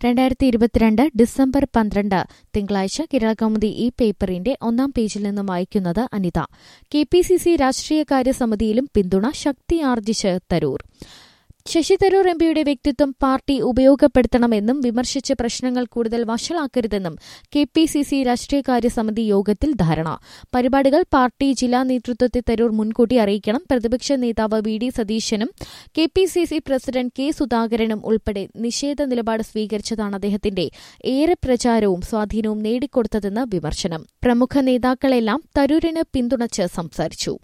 രണ്ടായിരത്തി ഇരുപത്തിരണ്ട് ഡിസംബർ പന്ത്രണ്ട് തിങ്കളാഴ്ച കേരളകൗമുദി ഈ പേപ്പറിന്റെ ഒന്നാം പേജിൽ നിന്നും വായിക്കുന്നത് Anitha K P C C രാഷ്ട്രീയകാര്യ സമിതിയിലും പിന്തുണ ശക്തിയാർജിച്ച് തരൂർ ശശി തരൂർ എംപിയുടെ വ്യക്തിത്വം പാർട്ടി ഉപയോഗപ്പെടുത്തണമെന്നും വിമർശിച്ച് പ്രശ്നങ്ങൾ കൂടുതൽ വഷളാക്കരുതെന്നും കെ പി സി സി രാഷ്ട്രീയകാര്യ സമിതി യോഗത്തിൽ ധാരണ പരിപാടികൾ പാർട്ടി ജില്ലാ നേതൃത്വത്തെ തരൂർ മുൻകൂട്ടി അറിയിക്കണം പ്രതിപക്ഷ നേതാവ് വി ഡി സതീശനും K P C C president K സുധാകരനും ഉൾപ്പെടെ നിഷേധ നിലപാട് സ്വീകരിച്ചതാണ് അദ്ദേഹത്തിന്റെ ഏറെ പ്രചാരവും സ്വാധീനവും നേടിക്കൊടുത്തതെന്ന് വിമർശനം പ്രമുഖ നേതാക്കളെല്ലാം തരൂരിന് പിന്തുണച്ച് സംസാരിച്ചു